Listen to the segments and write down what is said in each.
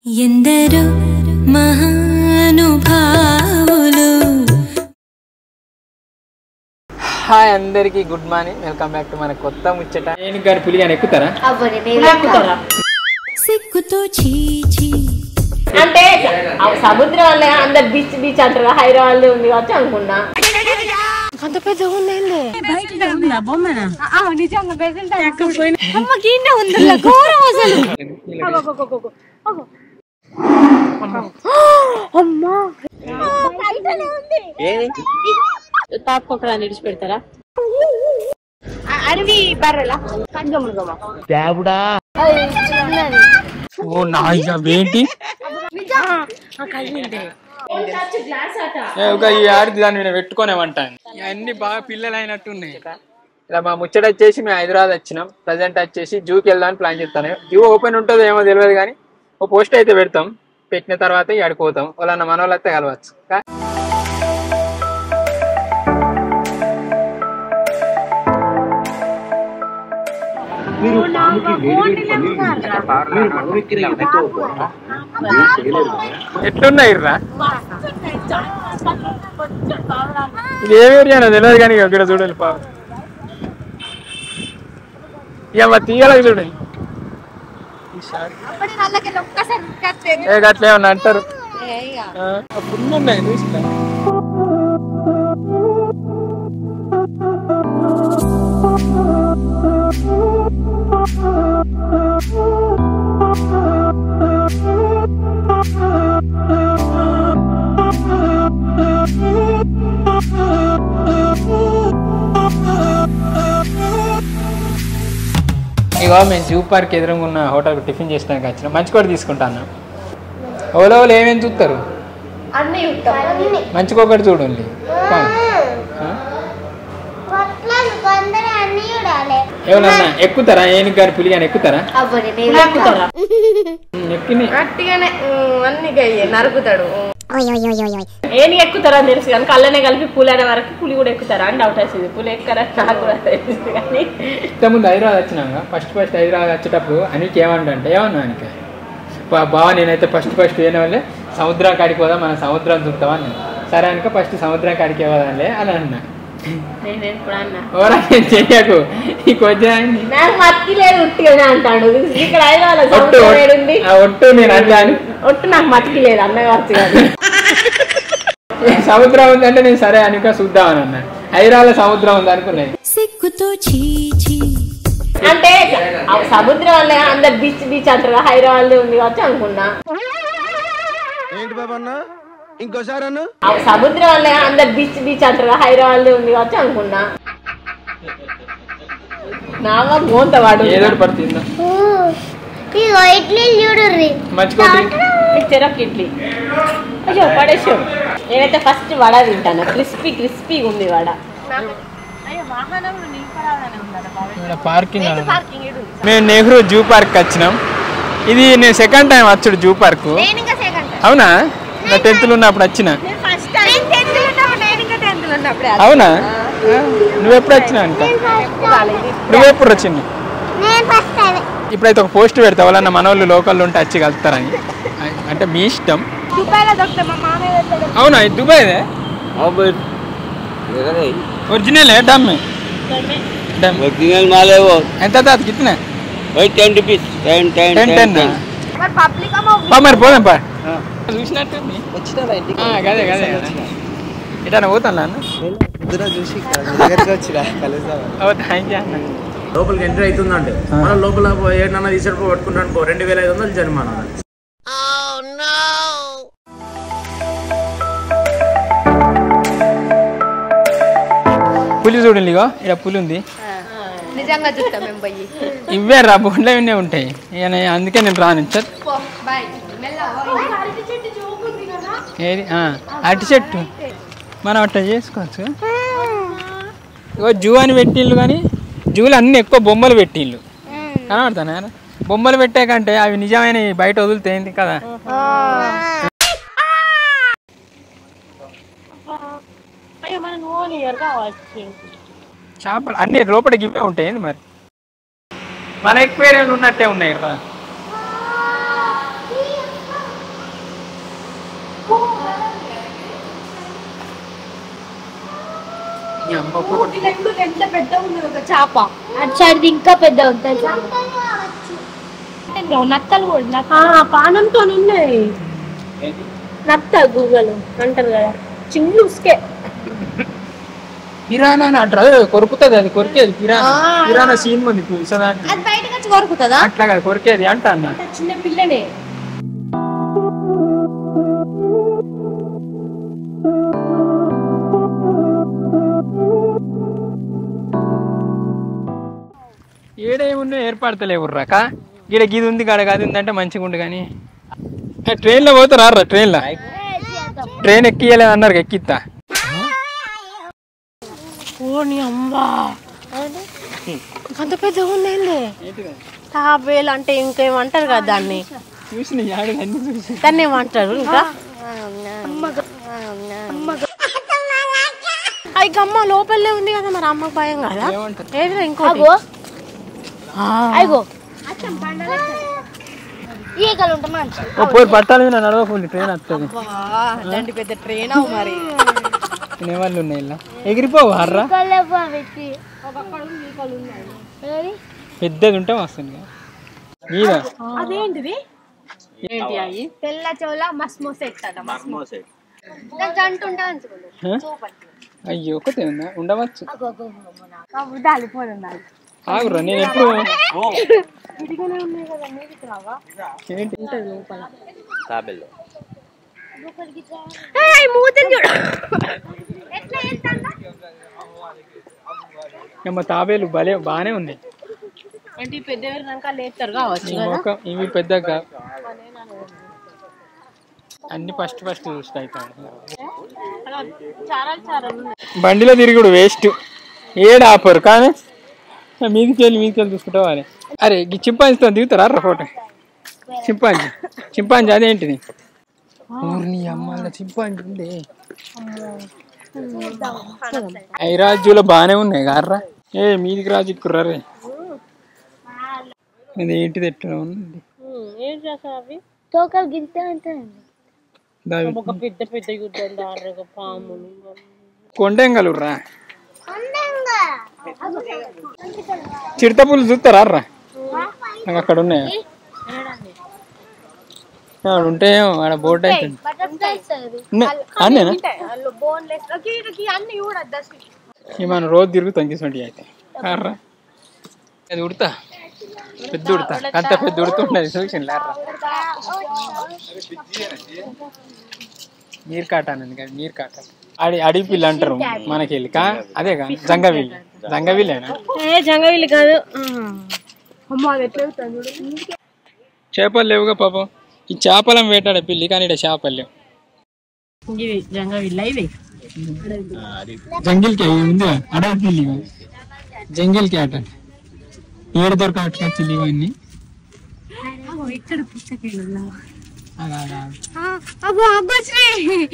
ఎందరో మహానుభావులు హాయ్ అందరికీ good morning welcome back to మన కొత్త ముచ్చట నేను గారి పులి అని ఎక్కుతారా ఎక్కుతారా సిగ్గుతో చీచి అంటే ఆ సముద్రం వల్ల అందరు బీచ్ బీచ్ అంటారు హైదరాబాద్ ఉంది కావచ్చు అనుకున్నా అంత పెద్ద ఉందండి తాపుకోకరా నిడిచి పెడతారా అడవి బర్రెలా కంగమృగమా ఓ నా ఇక ఏంటి ఏ, ఒక ఈ ఆడిది దాన్ని నేను పెట్టుకోనేమంటాను అన్ని బాగా పిల్లలు అయినట్టు ఉన్నాయి ఇలా మా ముచ్చట వచ్చేసి మేము హైదరాబాద్ వచ్చినాం ప్రజెంట్ వచ్చేసి జూకి వెళ్దామని ప్లాన్ చేస్తాను జూ ఓపెన్ ఉంటుందో ఏమో తెలియదు కానీ ఓ పోస్ట్ అయితే పెడతాం పెట్టిన తర్వాత ఇక్కడికి పోతాం వాళ్ళన్న మన వాళ్ళు అయితే కలవచ్చు కా- ఎట్లున్నాయి రా ఇది ఏ ఏరియా తెలియదు కానీ ఇక ఇక్కడ చూడండి పాప ఇక మా తీయాలకు చూడండి ఈ షార్ట్. ఏ గట్ల ఏమన్నా అంటారు ఆ, ఫుల్ ఉన్నాయి చూసినా ఇగో మేము జూ పార్క్ ఎదురుగా ఉన్న హోటల్కి టిఫిన్ చేసినాక వచ్చిన మంచి కూడా తీసుకుంటాను ఓలో ఓలో ఏమేమి చూస్తారు అన్ని ఉంటాం మంచిగా ఒకటి చూడండి ఏమన్నా ఎక్కుతారా ఏనుగు గారి పులి కానీ ఎక్కుతారా ఎక్కుతారా ఉమ్, ఎక్కిని గట్టిగానే ఉమ్, అన్ని గయ్యే నరుకుతాడు ఏని ఎక్కుతారా అని తెలుసు కానీ కళ్ళనే కలిపి పులి అనే వరకు పులి కూడా ఎక్కుతారా అని డౌట్ వచ్చింది పులి ఎక్కరా నాకు కూడా తెలుసు కానీ ఇంతకుముందు హైదరాబాద్ వచ్చినాక ఫస్ట్ ఫస్ట్ హైదరాబాద్ వచ్చేటప్పుడు అనికి ఏమంటే ఏమన్నా అనికి బావ నేనైతే ఫస్ట్ ఫస్ట్ ఏన వాళ్ళే సముద్రం కాడికి పోదాం మనం సముద్రం చూస్తాం అని సరే అనుక ఫస్ట్ సముద్రం కాడికి పోదాంలే అని అన్నా నేను ఎప్పుడు అన్నా ఓరా నేను చెయ్యకు ఈ కొద్దిగా నాకు మత్తి లేదు ఉట్టిగానే అంటాడు ఇక్కడ హైదరాబాద్ ఒట్టు సముద్రం ఏడుంది ఆ ఒట్టు నేను అన్నాను ఒట్టు నాకు మతికి లేదు అన్నగారు కానీ సముద్రం ఉందంటే నేను సరే అనుక చూద్దామని అన్నా హైదరాబాద్ సముద్రం ఉంది అనుకున్నాను సిగ్గుతో చీచి అంటే ఆ సముద్రం వల్ల అందరు బీచ్ బీచ్ అంటారు హైదరాబాద్ ఉంది కావచ్చు అనుకున్నా ఏంటి బాబా అన్న ఇంకోసారి అన్న ఆ సముద్రం వల్ల అందరు బీచ్ బీచ్ అంటారు హైదరాబాద్ ఉంది కావచ్చు అనుకున్నా నాగా మోంత వాడు ఏదో ఒకటి పడుతుందా ఇగో ఇడ్లీ చూడుర్రి మంచికోటి చెరక్ ఇడ్లీ అయ్యో పడేసాం నేనైతే ఫస్ట్ వడ తింటాను క్రిస్పీ క్రిస్పీగా ఉంది వడ పార్కింగ్ మేము నెహ్రూ జూ పార్క్ వచ్చినాం ఇది నేను సెకండ్ టైం వచ్చాడు జూ పార్క్ నేను ఇంకా సెకండ్ అవునా నా టెన్త్ లో ఉన్నప్పుడు వచ్చిన ఫస్ట్ నేను టెన్త్ ఉన్నప్పుడు నేను ఇంకా టెన్త్ ఉన్నప్పుడు అవునా నువ్వు ఎప్పుడు వచ్చినావు ఇంకా నువ్వు ఎప్పుడు వచ్చింది నేను ఫస్ట్ టైం ఇప్పుడైతే ఒక పోస్ట్ పెడతా వాళ్ళన్న మన వాళ్ళు లోకల్ ఉంటే వచ్చి కలుస్తారని అంటే మీ ఇష్టం దుబాయ్లో దొరుకుతా మా మామయ్య పెట్టాడు అవునా ఇది దుబాయ్దే ఒరిజినల్ డమ్మే డమ్ ఒరిజినల్ మాలేవో ఎంత తాత కిట్నా ten rupees ten ten ten ten మరి పబ్లిక్ అమ్మో పా మరి పోదాం పా చూసినట్టుంది ఆ, గదే గదే ఇటన్నా పోతాను అన్న చూసి దగ్గరికి వచ్చిరా కలుద్దాం ఓ థ్యాంక్ యూ అన్న లోపలికి ఎంట్రీ అవుతుందంటే మన లోపల ఏడన్నా తీసేటప్పుడు పట్టుకుంటాను రెండు వేల ఐదు వందలు జరిమానా పులి చూడండి ఇగో ఇక్కడ పులి ఉంది నిజంగా చూస్తాం మేము పోయి ఇవే రా బొండ్లో ఇవన్నీ ఉంటాయి ఇక నేను అందుకే నేను రాను చట్ బాయ్ ఏది ఆ, అరటి చెట్టు మనం అట్లా చేసుకోవచ్చు ఇగో జూ అని పెట్టిళ్ళు కానీ జూలు అన్ని ఎక్కువ బొమ్మలు పెట్టిళ్ళు కనబడతానా బొమ్మలు పెట్టే కంటే అవి నిజమైన బయట వదిలితే ఏంది కదా అయ్యో మనం ఓన్ ఇయర్ కావచ్చు చేపలు అన్ని లోపలికి ఇవే ఉంటాయి ఏంది మరి మన ఎక్వేరియం ఉన్నట్టే ఉన్నాయి కదా అమ్మ ఒక్కొక్కటి ఎంత పెద్ద ఉంది ఒక చేప అటు సైడ్ ఇంకా పెద్ద ఉంది తెలుసా నత్తలు కూడా నత్త పానంతో ఉన్నాయి నత్త గూగల్ అంటారు కదా చిన్న ఉసుకే పిరానా అంటారు అదే కొరుకుతుంది అది కొరికేది పిరానా పిరానా సీన్ ఉంది చూసదాన్ని అది బయటకు వచ్చి కొరుకుతుందా అట్లా కాదు కొరికేది అంట అన్న చిన్న పిల్లనే ఏడేమున్నా ఏర్పడతలేవు రక ఈడ గీది ఉంది కాడ కాదు ఉందంటే మంచిగా ఉండు కానీ ట్రైన్లో పోతారా రా ట్రైన్లో ట్రైన్ ఎక్కియలేదు అన్నారు ఎక్కిస్తా ఓని అమ్మా అంత పెద్దగా ఉందేంది తాబేలు అంటే ఇంకేమంటారు కదా దాన్ని చూసిన యాడు అన్ని చూసి దాన్ని ఏమంటారు ఇంకా అయ్యి అమ్మ లోపలే ఉంది కదా మరి అమ్మకి భయం కదా ఏమంటారు ఏదిరా ఇంకోటి అయ్యో ఈగలు ఉంటాయి మంచి ఓ పోయి పట్టాల మీద నడవకుండా ట్రైన్ వస్తుంది అలాంటి పెద్ద ట్రైన్ మరి తినేవాళ్ళు ఉన్నాయి ఇలా ఎగిరిపోవు హర్రా పెద్దది ఉంటే వస్తుంది కదా. మీద అదేంటిది ఏంటి అయ్యి తెల్ల చెవుల మస్ మోసేస్తాడ మస్ దానికి అంటుంటా అనుకోండి హ? అయ్యో ఒకటే ఉందా ఉండవచ్చు దాలిపోతుంది ఆగురా నేను ఎప్పుడు ఏంటి తాబేలు మూతిని చూడు ఎట్లా వెళ్తాడా ఏమో తాబేలు భలే బాగానే ఉంది అంటే ఈ పెద్ద ఎవరినాక లేపుతారు కావచ్చు ఈ కదా మొక్క ఇవి పెద్దగా అన్ని ఫస్ట్ ఫస్ట్ చూస్తే అవుతాయి చాలా చాలా ఉన్నాయి బండిలో తిరుగుడు వేస్ట్ ఏడు ఆపరు కానీ మీదికి వెళ్ళి మీదికి వెళ్ళి చూసుకుంటా వాళ్ళు అరే ఈ చింపాంజీతో దిగుతారా రా ఫోటో చింపాంజీ చింపాంజీ అదేంటిది ఊరిని అమ్మాల చింపాంజీ ఉంది ఐరాజ్యులో బాగానే ఉన్నాయి కార్రా ఏ మీదికి రాజు ఎక్కుర్రా ఇది ఏంటిది ఎట్లా ఉంది ఏం చేస్తారు అవి తోకలు గిరితే అంటారండి దావి ఒక పెద్ద పెద్ద యుద్ధం దారుగా పాములు కొండెంగలుర్రా చిడతపులు చూస్తారా రా నాకు అక్కడ ఉన్నాయా ఆడ ఉంటాయేమో ఆడ బోట్ అవుతుంది బటర్ఫ్లైస్ అన్నేనా బోన్లెస్ అన్ని చూడద్దు అసలు ఇవి మనం రోజు తిరుగుతాం తీసుకుంటే అయితే కార్రా అది ఉడతా పెద్ద ఉడతా అంత పెద్ద ఉడుతుండదు చూసి లేర్రా నీరు కాటానండి కానీ నీరు కాట అడి అడవి పిల్ల అంటారు మనకి వెళ్ళి కా అదే కా జంగవిల్లి జంగవిల్లేనా ఏ జంగవిల్లి కాదు అమ్మ అది ఎట్లా అవుతుంది చూడు చేపలు లేవుగా పాపం ఈ చేపలం వేటాడే పిల్లి కానీ ఇక్కడ చేపలు లేవు ఇవి జంగవిల్లి ఇవి జంగిల్ కే ఉంది అడవి పిల్లి ఇవి. జంగిల్ క్యాట్ అంటే ఏడు దొరకట్లే పిల్లి ఇవన్నీ ఇక్కడ పుచ్చకాయలు అలా అలా అబ్బో అబ్బొచ్చి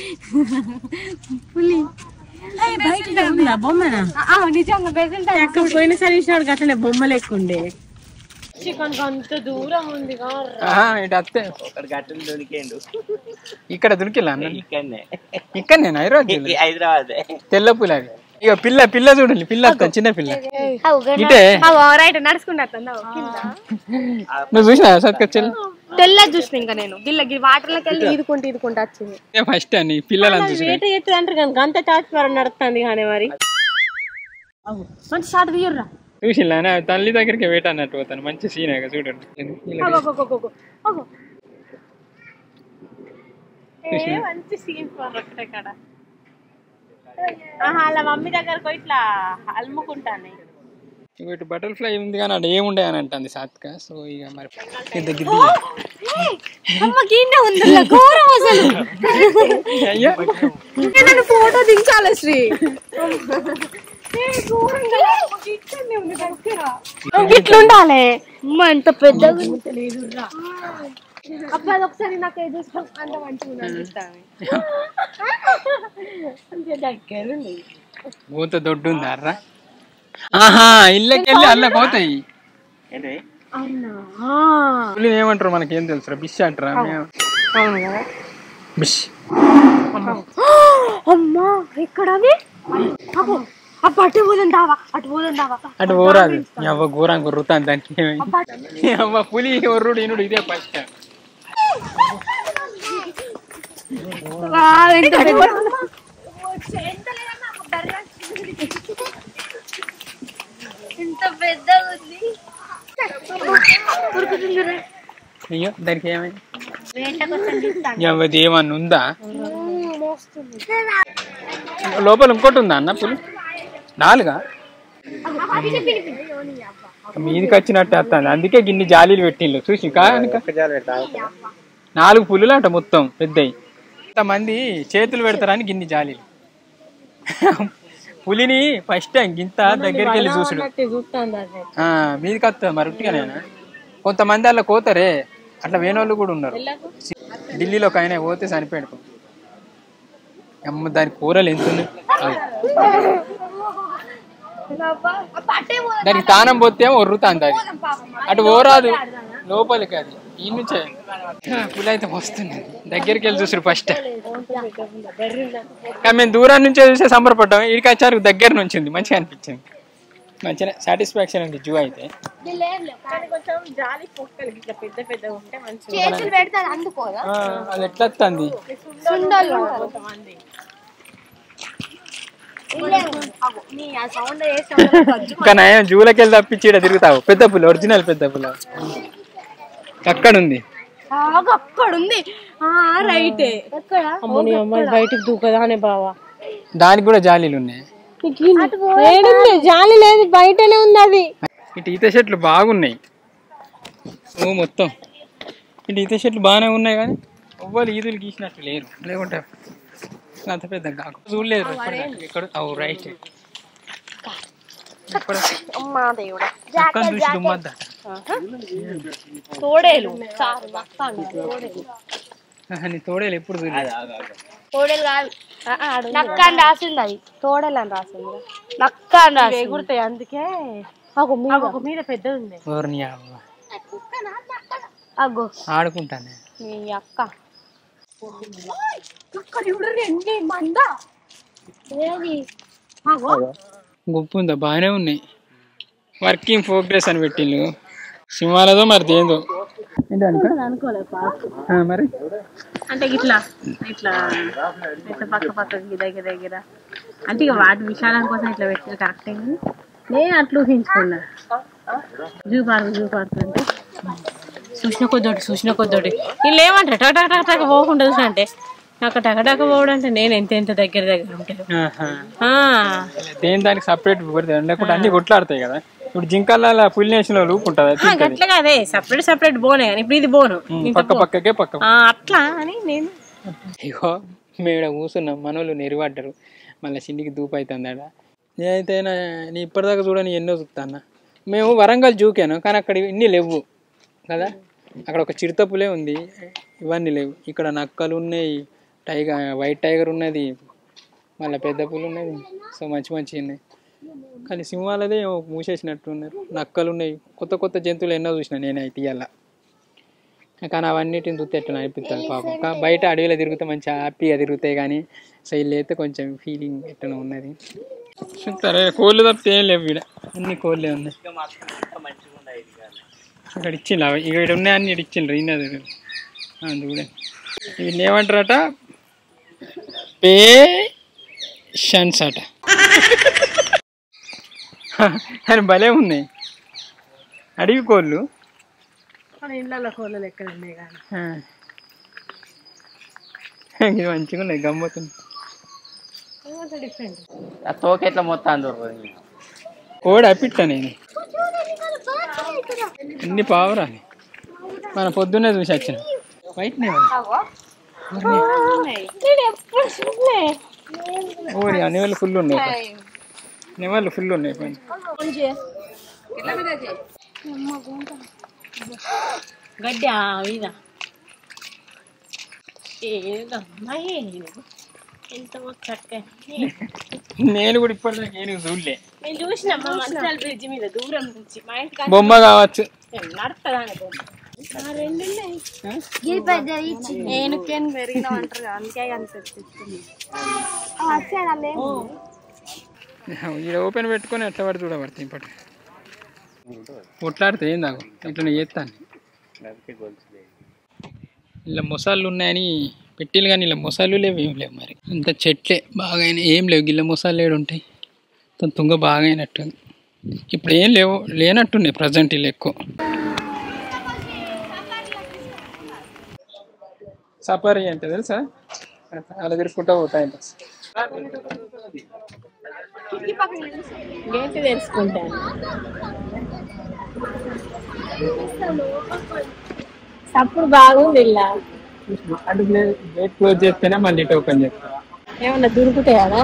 పులి బయట ఉందా బొమ్మనా నిజంగా బెజెంట్ ఎక్కడ పోయినసారి ఇచ్చినాడు అట్లనే బొమ్మ లెక్కుండే చికెన్ అంత దూరం ఉంది ఆహా, ఇటు అత్తే ఒకటి గట్టలు దొరికిండు ఇక్కడ దొరికిలా అన్న ఇక్కడనే ఇక్కడ నేను హైదరాబాద్ ఈ హైదరాబాద్ తెల్ల పులి అది ఇక పిల్ల పిల్ల చూడండి పిల్ల వస్తుంది చిన్న పిల్ల ఇటే రైట్ నడుచుకుంటా నువ్వు చూసినా సత్కచ్చెల్లి తెల్ల చూసిన ఇంకా నేను గిల్ల వాటర్ లోకి వెళ్ళి ఈదుకుంటూ ఈదుకుంటూ వచ్చింది ఫస్ట్ అని పిల్లలని చూసి వేట ఎత్తుంది అంటారు కానీ గంత చాచిపారం నడుస్తుంది కానీ మరి మంచి షాట్ తీయర్రా చూసిలా తల్లి దగ్గరికి వేట అన్నట్టు పోతాను మంచి సీన్ చూడండి ఇలా ఏ మంచి సీన్ ఒకటే కాడ ఆహా అలా మమ్మీ దగ్గరకు పోయి ఇట్లా అల్ముకుంటాను ఇగో ఇటు బటర్ఫ్లై ఉంది కానీ అక్కడ ఏముండే అని అంటుంది సాత్క సో ఇక మరి పెద్ద గిద్ది అమ్మకిన్నే ఉంది ఘోరం అసలు అయ్యా నన్ను ఫోటో దించాలి శ్రీ ఇట్లుండాలి అమ్మ ఎంత పెద్దగా అబ్బా అది ఒకసారి నాకు ఏదో అంత మంచిగా అనిపిస్తాను మూత దొడ్డు ఉంది అర్రా ఆహా ఇళ్ళకి వెళ్ళి అల్ల పోతాయి ఏంటి పులిని ఏమంటారు మనకి ఏం తెలుసు బిష్ అంటారా మేము- బిష్ అమ్మా ఎక్కడ అవి అగో అప్పుడు అటు పోదాం దావా అటు పోదాం దావా అటు ఊరాదు అవ్వ ఘోరంగా ఉర్రుతాను దానికి ఏమైంది అవ్వ పులి ఒర్రుడు ఇనుడు ఇదే ఫస్ట్ ఇంత పెద్దగా ఉంది అయ్యో దానికి ఏమైంది వేటకు వస్తాను చూస్తాను అవ్వది ఏమన్నా ఉందా లోపల ఇంకోటి ఉందా అన్న పులి నాలుగా మీదికి వచ్చినట్టు వస్తుంది అందుకే గిన్ని జాలీలు పెట్టిండ్రు చూసి కానుక నాలుగు పులులు అంట మొత్తం పెద్దవి ఇంతమంది చేతులు పెడతారని గిన్ని జాలీలు పులిని ఫస్ట్ టైం గింత దగ్గరికి వెళ్ళి చూసుడు ఆ, మీదికి వస్తుంది మరి ఉట్టిగానేనా కొంతమంది అలా కోతారే అట్లా వేణోళ్ళు కూడా ఉన్నారు ఢిల్లీలో ఒక ఆయన పోతే చనిపోయాడు పాపం. అమ్మ దాని కూరలు ఎంత ఉన్నాయి? అవి. దానికి తానం పోతే ఏమో ఒర్రుతాంది అది అటు ఓరాదు లోపలికి అది ఈ నుంచే పులి అయితే వస్తుంది దగ్గరికి వెళ్ళి చూసారు ఫస్ట్ కానీ మేము దూరం నుంచే చూసే సంబరపడ్డాం ఇక్కడికి వచ్చారు దగ్గర నుంచి ఉంది మంచిగా అనిపించింది మంచిగా సాటిస్ఫాక్షన్ ఉంది జూ అయితే కొంచెం జాలి పొక్కలు ఇట్లా పెద్ద పెద్దగా ఉంటే మంచిగా చేతులు పెడితే అది అందుకోదా ఆ, అది ఎట్లా వస్తుంది సుండలు కొంతమంది నీ ఆ సౌండ్ చేసి కానీ ఆయన జూలకి వెళ్ళి తప్పించి ఈడ తిరుగుతావు పెద్ద పులి ఒరిజినల్ పెద్ద పులి అక్కడ ఉంది అక్కడ ఉంది ఆ రైటే ఎక్కడ అమ్మని అమ్మాయి బయటకు దూకదానే బావా దానికి కూడా జాలీలు ఉన్నాయి ఏడుంది జాలి లేదు బయటనే ఉంది అది ఇటు ఈత చెట్లు బాగున్నాయి ఓ మొత్తం ఇటు ఈత చెట్లు బాగానే ఉన్నాయి కానీ ఎవ్వరు ఈదులు గీసినట్టు లేరు లేకుంటే అంత పెద్ద కాకు చూడలేదు ఇప్పటిదాకా. ఇక్కడ ఓ రైట్ అమ్మా దేవుడా అక్కడ చూసి దుమ్మద్ద తోడేలు చాలు నక్కాను తోడేలు నీ తోడేలు ఎప్పుడు చూడలేదు తోడేలు కాదు నక్క అని రాసింది అది తోడేలు అని రాసింది నక్క అని రాసింది ఎగురుతాయి అందుకే ఒక మీద పెద్ద ఉంది ఎవరిని అవ్వ అగ్గో ఆడుకుంటానే నీ అక్క అక్కడ చూడరు ఎన్ని మంద ఏది అగో గొప్ప ఉందా బాగానే ఉన్నాయి వర్కింగ్ ప్రోగ్రెస్ అని పెట్టిండు సింహాలదో మరి దేందో ఆ, మరి అంటే ఇట్లా ఇట్లా ఇట్లా పక్క పక్కకి దగ్గర దగ్గర అంటే ఇక వాటి విషయాల కోసం ఇట్లా పెట్టిన కరెక్టే కానీ నేను అట్లా ఊహించుకున్నా జూ పార్క్ జూ పార్క్ అంటే చూసిన కొద్దోటి చూసిన కొద్దోటి వీళ్ళు ఏమంటారు టక టక టక టక పోకుండా చూసిన అంటే నాకు టక టక పోవడం అంటే నేను ఎంత ఎంత దగ్గర దగ్గర ఉంటాను ఆహా. ఆ, దేని దానికి సపరేట్ పెడతాయి లేకుంటే అన్ని కొట్లాడతాయి కదా ఇప్పుడు జింకల పులి నేసిన లూప్ ఉంటుంది అది ఆ, గట్ల కాదే సపరేట్ సపరేట్ బోనే కానీ ఇప్పుడు ఇది బోను ఇంత పక్క బో. పక్కకే పక్క ఆ, అట్లా అని నేను ఇగో మేడ కూర్చున్నాం మనోళ్ళు నెరిపడ్డారు మళ్ళీ సిండికి దూపు అవుతుందాడ నేనైతే నా- నీ ఇప్పటిదాకా చూడని ఎన్నో చూస్తాను మేము వరంగల్ జూకాను కానీ అక్కడ ఇన్ని లేవు కదా అక్కడ ఒక చిరుతపులే ఉంది ఇవన్నీ లేవు ఇక్కడ నక్కలు ఉన్నాయి టైగర్ వైట్ టైగర్ ఉన్నది మళ్ళీ పెద్ద పులు ఉన్నది సో మంచి మంచి ఉన్నాయి కానీ సింహాలదే ఏమో మూసేసినట్టు ఉన్నారు నక్కలు ఉన్నాయి కొత్త కొత్త జంతువులు ఎన్నో చూసిన నేనైతే ఇవాళ కానీ అవన్నిటిని చూస్తే ఎట్లా అనిపిస్తుంది పాపం కా- బయట అడవిలో తిరిగితే మంచిగా హ్యాపీగా తిరుగుతాయి కానీ సో వీళ్ళు అయితే కొంచెం ఫీలింగ్ ఎట్లా ఉన్నది సరే కోళ్ళు తప్పితే ఏం లేవు ఇక్కడ అన్ని కోళ్ళే ఉన్నాయి ఇక్కడ ఇచ్చిండు అవి ఇక్కడ ఉన్నాయి అన్ని ఇక్కడ ఇచ్చిండ్రు ఇన్నది అందుకనే వీళ్ళు ఏమంటారట పే షన్స్ అట అని భలే ఉన్నాయి అడవి కోళ్ళు మన ఇళ్ళలో కోళ్ళలు ఎక్కడ ఉన్నాయి కానీ ఆ. ఇది మంచిగా ఉన్నాయి గమ్మతుంది డిఫరెంట్ ఆ తోక ఎట్లా మొత్తం దొరకదు కోడి అప్పిట్ట నేను అన్ని పావురాలి మన పొద్దున్నే చూసి వచ్చిన వైట్ ఓరి నెమలు ఫుల్ ఉన్నాయి నెమలు ఫుల్ ఉన్నాయి పైన. గడ్డి మీద ఏదమ్మాయి ఎంత చక్కగా నేను కూడా ఇప్పటిదాకా ఏనుగు చూడలే నేను చూసిన మా మంచాల బ్రిడ్జ్ మీద దూరం నుంచి మా ఇంటికి బొమ్మ కావచ్చు నడుస్తుందా బొమ్మ ఇది పెద్ద ఇచ్చి ఏనుకేను పెరిగిన అంటారు అందుకే కనిపిస్తుంది ఇది ఓపెన్ పెట్టుకొని ఎట్లా పడి చూడబడతాయి ఇప్పటి కొట్లాడితే ఏం దాగు ఇట్లా చేస్తాను ఇలా మొసాళ్ళు ఉన్నాయని పెట్టిలు కానీ ఇలా మొసాలు లేవు ఏం లేవు మరి అంత చెట్లే బాగా ఏం లేవు గిల్ల మొసాలు ఏడు ఉంటాయి మొత్తం తుంగ బాగా అయినట్టుంది ఇప్పుడు ఏం లేవు లేనట్టున్నాయి ప్రజెంట్ ఇలా ఎక్కువ సఫారీ అంటే తెలుసా అలా తిరుక్కుంటా పోతాయి బస్ ఏంటి తెలుసుకుంటాను అప్పుడు బాగుంది ఇలా గేట్ క్లోజ్ చేస్తేనే మళ్ళీ ఇటు ఓపెన్ చేస్తారు ఏమన్నా దొరుకుతాయా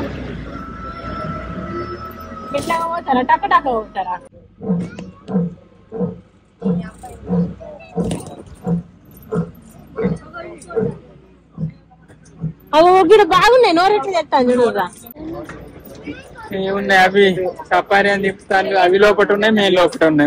ఎట్లా పోతారా టక్క టక్క పోతారా అవి ఒకటి బాగున్నాయి నోరెట్లు చెప్తాను చూడరా ఏమున్నాయి అవి సఫారీ అని తిప్పుతాను అవి లోపల ఉన్నాయి మేము లోపల ఉన్నాయి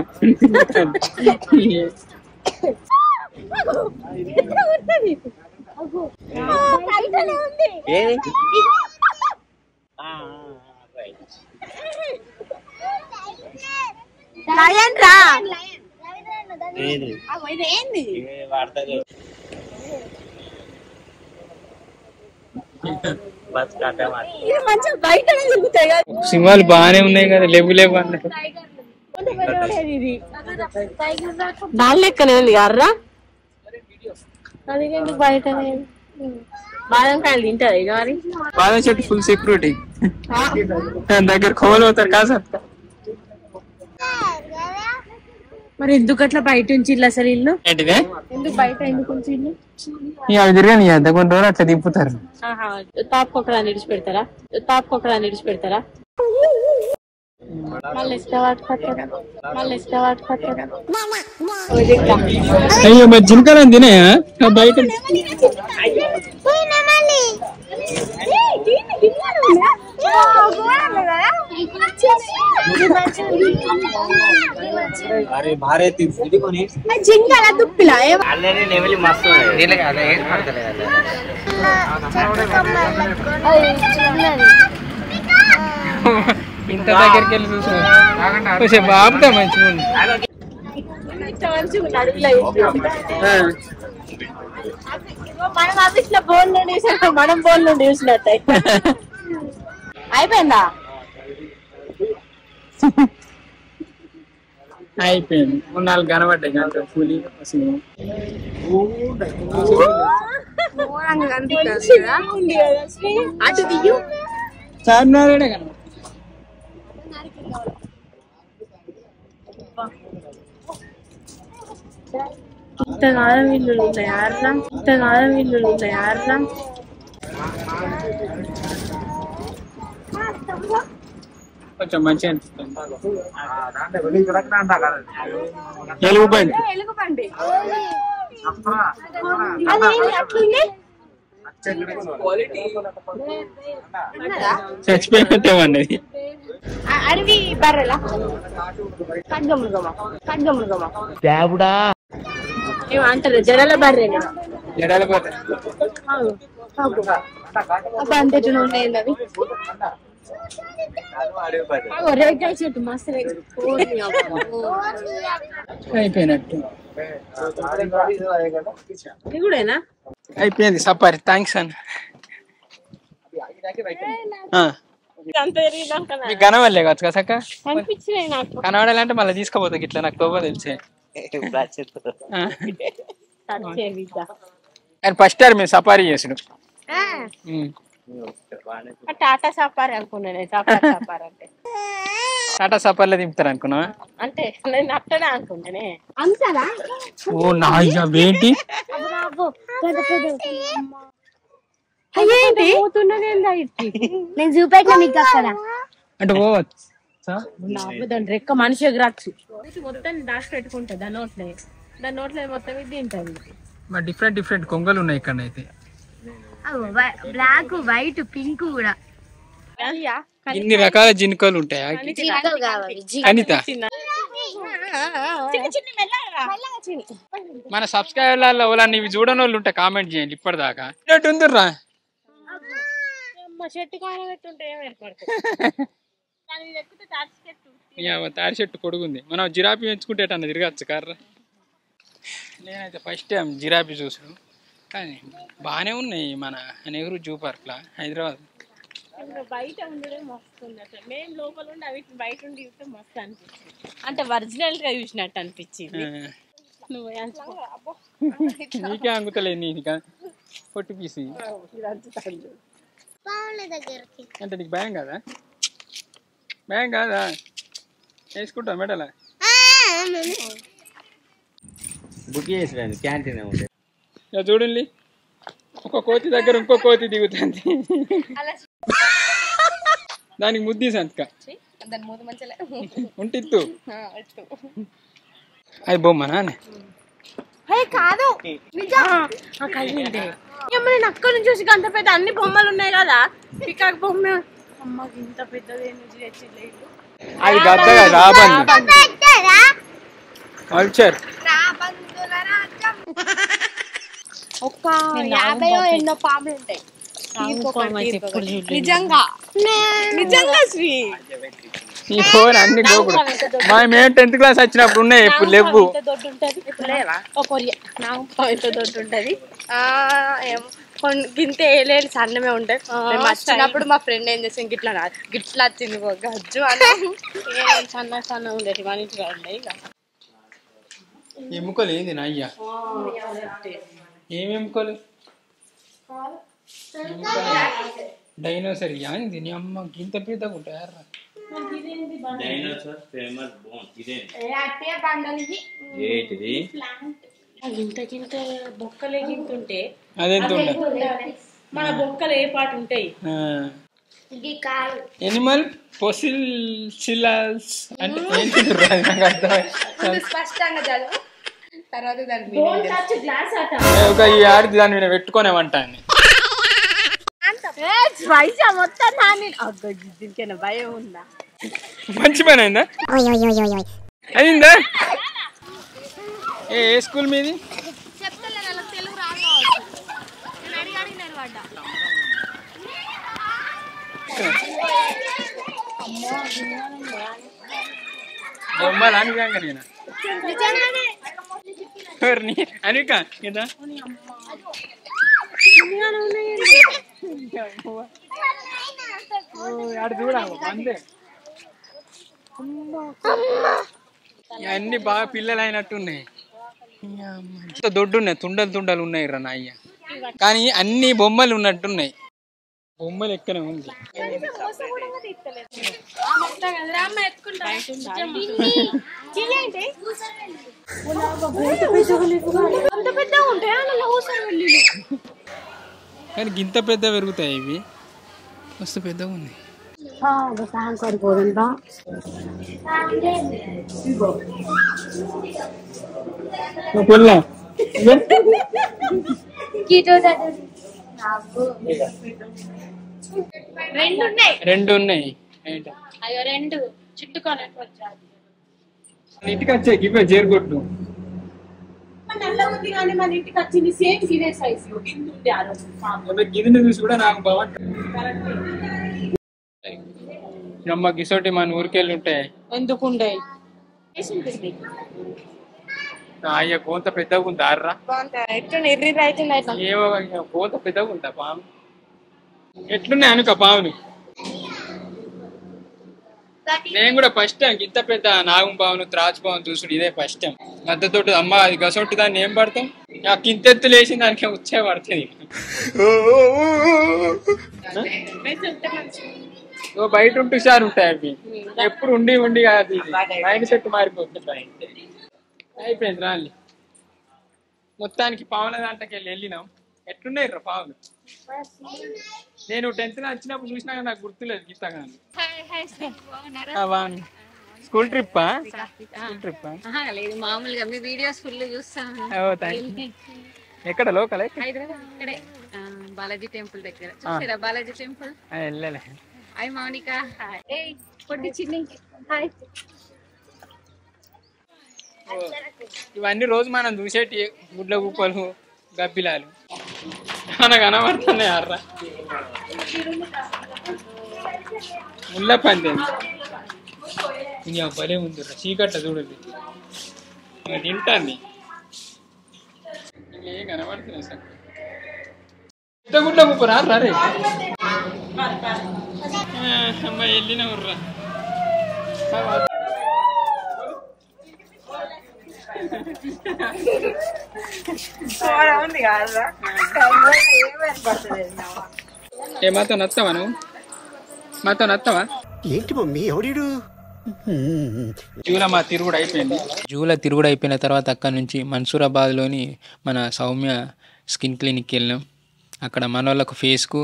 మంచిగా బయట తిరుగుతాయి కదా సింహాలు బాగానే ఉన్నాయి కదా లేవు లేవు అన్నారు దాని లెక్కనే ఉంది కర్రా అది బయట బాదం కాయలు తింటది ఇక మరి బాదం చెట్టు ఫుల్ సెక్యూరిటీ దాని దగ్గర కోలు అవుతారు కాదు మరి ఎందుకు అట్లా బయట ఉంచి ఇల్లు అసలు ఇల్లు ఏంటిదే ఎందుకు బయట ఎందుకు ఉంచి ఇల్లు ఇక అవి తిరగని ఎంత కొన్ని రోజులు అట్లా దింపుతారు తాపుకొకడాన్ని విడిచిపెడతారా తాపుకొకడాన్ని విడిచిపెడతారా మళ్ళీ ఇష్టం పట్టుకొస్తారా మళ్ళీ ఇష్టం పట్టుకొస్తారా అయ్యో మరి జింకలను తినాయా ఆ బయట అరే భారీ ఇది కొని జింకల దుప్పిలా ఆల్రెడీ నెమిలి మస్తు నీళ్ళకి అలా ఏం పడతలేదు ఇంత దగ్గరికి వెళ్ళి చూసు కొంచెం బాబుతా మంచిగా ఉంది మనం ఆఫీస్ బోన్ నుండి చూసాక మనం బోన్ నుండి చూసినట్టు అయిపోయిందా అయిపోయింది మూడు నాలుగు కనబడ్డాయి కనుక కూలి సింహం అటు దియ్యు చార్మినారే కనబడ్డాయి ఇంతకాలం ఇల్లులు ఉన్నాయి ఆర్రా ఇంతకాలం ఇల్లులు ఉన్నాయి ఆర్రా కొంచెం మంచిగా అనిపిస్తుంది ఎలుగు బండి చచ్చిపోయినట్టేమన్నది అడవి బర్రెలా ఖడ్గమృగమా ఖడ్గమృగమా ఏమో అంటారు జనాల బర్రెని ఎడాల పోతే అంతటి ఉన్నాయి అవి రేగాయ చెట్టు మస్తు రేగాయ. ఓర్ని అబ్బా. అయిపోయినట్టు ఇది కూడానా అయిపోయింది సఫారీ థ్యాంక్స్ అన్న ఆ, అంత ఎరిగినాక మీకు కనవల్లే కావచ్చు కదా సక్క అనిపించినాయి నాకు కనబడాలంటే మళ్ళీ తీసుకుపోతా ఇట్లా నాకు తోవ తెలిసే ఆ. టచ్ చేయాలి ఇక. ఆయన ఫస్ట్ టైం మేము సఫారీ చేసుడు ఉమ్. ఆ టాటా సఫారీ అనుకున్నాను సఫారీ సఫారీ అంటే టాటా సఫారీలో దింపుతారు అనుకున్నా అంటే నేను అట్టనే అనుకున్నానే అంతరా ఓ నా ఏంటి అయ్యేంటి పోతున్నది ఏందా ఇట్టి నేను చూపెట్టిన మీకు అక్కడ అంటే పోవచ్చు దాని రెక్క మనిషి ఎగరచ్చు మొత్తం దాచి పెట్టుకుంటా దాని నోట్లే దాని నోట్లో మొత్తం ఇది తింటది మరి డిఫరెంట్ డిఫరెంట్ కొంగలు ఉన్నాయి ఇక్కడ అయితే బ్లాక్ వైట్ పింక్ కూడా ఇన్ని రకాల జింకలు ఉంటాయా జింకలు కావాలి అనిత మన సబ్స్క్రైబర్లలో ఎవరన్నా ఇవి చూడని వాళ్ళు ఉంటే కామెంట్ చేయండి ఇప్పటిదాకా ఇన్నట్టు ఉందిర్రా చెట్టు కాన పెట్టుంటే ఏం ఏర్పడుతుంది ఇక తాడి చెట్టు పొడుగుంది మనం జిరాఫీ పెంచుకుంటే అన్న తిరగచ్చు కర్ర నేనైతే ఫస్ట్ టైం జిరాఫీ చూసాను కానీ బాగానే ఉన్నాయి మన నెహ్రూ జూ పార్క్లో హైదరాబాద్ బయట ఉండడం మస్తు ఉంది అసలు మేము లోపల ఉండి అవి బయట ఉండి చూస్తే మస్తు అనిపించింది అంటే ఒరిజినల్ గా చూసినట్టు అనిపించింది ఆ, నువ్వు అంచుకో. నీకే అంగుతలేదు నీకు పొట్టి పీసి అంటే నీకు భయం కదా భయం కాదా వేసుకుంటావు మెడలా బుక్ చేసిరండి క్యాంటీన్ ఉండే ఇక చూడండి ఒక కోతి దగ్గర ఇంకో కోతి దిగుతుంది దానికి ముద్ది సంతక దాని మూత మంచిగా ఉంటిత్తు అది బొమ్మనా కాదు కలిగిందే నేను అక్కడి నుంచి చూసి అంత పెద్ద అన్ని బొమ్మలు ఉన్నాయి కదా పికాక్ బొమ్మ అమ్మకి ఇంత పెద్దది నుంచి తెచ్చిలేదు అది గద్ద కదా రాబంది కల్చర్ ఒక్క యాభై ఎన్నో పాములు ఉంటాయి నిజంగా నిజంగా శ్రీ ఈ ఫోన్ అన్ని గోపుడు మా మేము టెన్త్ క్లాస్ వచ్చినప్పుడు ఉన్నాయి ఇప్పుడు లేవు ఎంత దొడ్డు ఉంటది ఇప్పుడు లేవా ఓ కొరియా నాకు ఎంత దొడ్డు ఉంటది ఆ, ఏమో కొన్ని గింత వేయలేని సన్నమే ఉంటాయి మేము వచ్చినప్పుడు మా ఫ్రెండ్ ఏం చేసింది గిట్లా నా- గిట్లా వచ్చింది ఓ గజ్జు అని ఏ సన్న సన్న ఉండేది మన ఇంటికి ఉండే ఇక ఎముకలు ఏంది నా అయ్యా ఏం ఎముకలు డైనోసర్ ఇది నీ అమ్మ గింత పెద్దగా ఉంటాయారా డైనోసార్ ఫేమస్ బోన్ ఇదే బండలికి ఏంటిది ఇంత గింత బొక్కలే గింత ఉంటే అదెంత ఉండ మన బొక్కలు ఏ పాటు ఉంటాయి ఎనిమల్ పొసిల్ సిలాస్ అంటే ఏంటి రా? నాకు అర్థం ముందు స్పష్టంగా చదువు తర్వాత దాని meaning గ్లాస్ అట ఒక ఈ ఆడిది దాని మీద పెట్టుకునేవంటాన్ని పైసా మొత్తం నాని అగ్గ దీనికైనా భయం ఉందా మంచి పని అయిందా అయిందా ఏ ఏ స్కూల్ మీది చెప్తలే నాకు తెలుగు రాదు కావచ్చు. నేను అడిగి అడిగి నేను పడ్డా బొమ్మలు అనికాక నేను నిజంగానే ఎవరిని అనిక కదా ఆడు చూడ అంతే అన్ని బాగా పిల్లలు అయినట్టున్నాయి ఇంత దొడ్డు ఉన్నాయి తుండలు తుండలు ఉన్నాయి రా నాయ్య కానీ అన్ని బొమ్మలు ఉన్నట్టున్నాయి బొమ్మలు ఎక్కనే ఉంది అంత పెద్దగా ఉంటాయా నన్ను ఊసారి వెళ్ళి కానీ గింత పెద్ద పెరుగుతాయి ఇవి మస్తు పెద్దగా ఉంది పొల్లా రెండు ఉన్నాయి రెండు ఉన్నాయి ఏంట అయ్యో రెండు చుట్టుకోనట్టు వచ్చారు ఇంటికి వచ్చాయి ఇవే చేరుకొట్టు నల్ల ఉంది కానీ మన ఇంటికి వచ్చింది సేమ్ ఇదే సైజు కింద ఉంది ఆ రోజు గిన్నె చూసి కూడా నాకు బాగుంటుంది అమ్మ గిసోటి మన ఊరికెళ్ళి ఉంటాయి ఎందుకు ఉండే అయ్యా కోంత పెద్దగా ఉంది ఆర్రా బాగుంటుంది ఎట్లా నిర్రీ అవుతుంది అట్లా ఏవో ఇక కోంత పెద్దగా ఉందా పాము ఎట్లున్నాయి అనుక పాములు నేను కూడా ఫస్ట్ టైం ఇంత పెద్ద నాగం పామును త్రాచు పాము చూసుడు ఇదే ఫస్ట్ టైం మద్దతోటి అమ్మ అది గసొట్టి దాన్ని ఏం పడతాం నాకు ఇంతెత్తు లేచి దానికి వచ్చే పడుతుంది ఓ బయట ఉంటూ సార్ ఉంటాయి అవి ఎప్పుడు ఉండి ఉండి కాదు ఇది. మైండ్ సెట్ మారిపోతుంది అయిపోయింది రాలి మొత్తానికి పావుల దాంట్లోకి వెళ్ళి వెళ్ళినాం ఎట్లున్నాయి రా పావులు నేను టెన్త్ లో వచ్చినప్పుడు చూసినా కానీ నాకు గుర్తులేదు గీత కానీ స్కూల్ ట్రిప్పా స్కూల్ ట్రిప్పా లేదు మామూలుగా మీ వీడియోస్ ఫుల్ చూస్తాను ఓ థ్యాంక్ ఎక్కడ లోకల్ హైదరాబాద్ ఇక్కడే ఆ, బాలాజీ టెంపుల్ దగ్గర చూసారా బాలాజీ టెంపుల్ వెళ్ళలే హాయ్ మౌనిక ఏయ్ పొట్టి చిన్ని హాయ్ ఇవన్నీ రోజు మనం చూసేటి గుడ్ల గుప్పలు గబ్బిలాలు మన కనబడుతున్నాయి అర్రా ముళ్ళ పంది ఇంకా భలే ఉంది రా చీకట్ల చూడండి ఇంకా తింటాంది ఇంకేం కనబడుతున్నాయి సార్ ఇంత గుడ్ల కూపరా రే అమ్మ వెళ్ళిన ఉర్రా ఏ మాతో నచ్చవా నువ్వు మాతో నచ్చవా ఏంటి మమ్మీ ఎవడీడు జూల మా తిరుగుడు అయిపోయింది జూల తిరుగుడు అయిపోయిన తర్వాత అక్కడ నుంచి మన్సూరాబాద్లోని మన సౌమ్య స్కిన్ క్లినిక్కి వెళ్ళాం అక్కడ మన వాళ్ళకు ఫేస్కు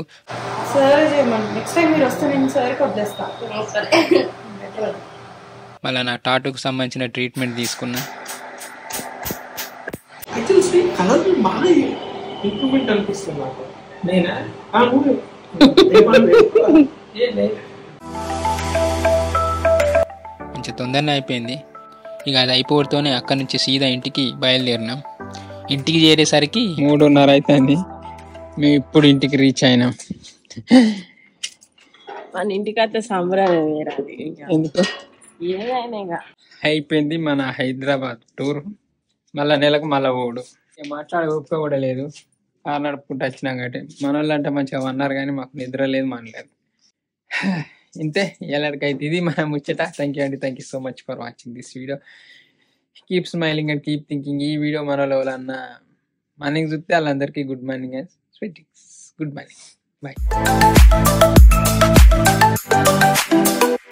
మళ్ళీ నా టాటూకి సంబంధించిన ట్రీట్మెంట్ తీసుకున్నా కలర్ బాగా ఇంప్రూవ్మెంట్ అనిపిస్తుంది నాకు నేనా కొంచెం తొందరనే అయిపోయింది ఇక అది అయిపోవడంతోనే అక్కడ నుంచి సీదా ఇంటికి బయలుదేరినాం ఇంటికి చేరేసరికి మూడున్నర అవుతుంది మేము ఇప్పుడు ఇంటికి రీచ్ అయినాం మన ఇంటికి అయితే సంబరాలు వేరాది ఎందుకు ఏదైనా ఇక అయిపోయింది మన హైదరాబాద్ టూర్ మళ్ళా నెలకు మళ్ళా ఓడు ఇక మాట్లాడే ఓపిక కూడా లేదు కారు నడుపుకుంటూ వచ్చినాం కాబట్టి మన వాళ్ళు అంటే మంచిగా అన్నారు కానీ మాకు నిద్ర లేదు మనలేదు ఇంతే ఎలాంటికైతే ఇది మన ముచ్చట థ్యాంక్ యూ అండి thank you so much for watching this video keep smiling and keep thinking ఈ వీడియో మన ఎవరన్నా మార్నింగ్ చూస్తే వాళ్ళందరికీ good morning and greetings good morning bye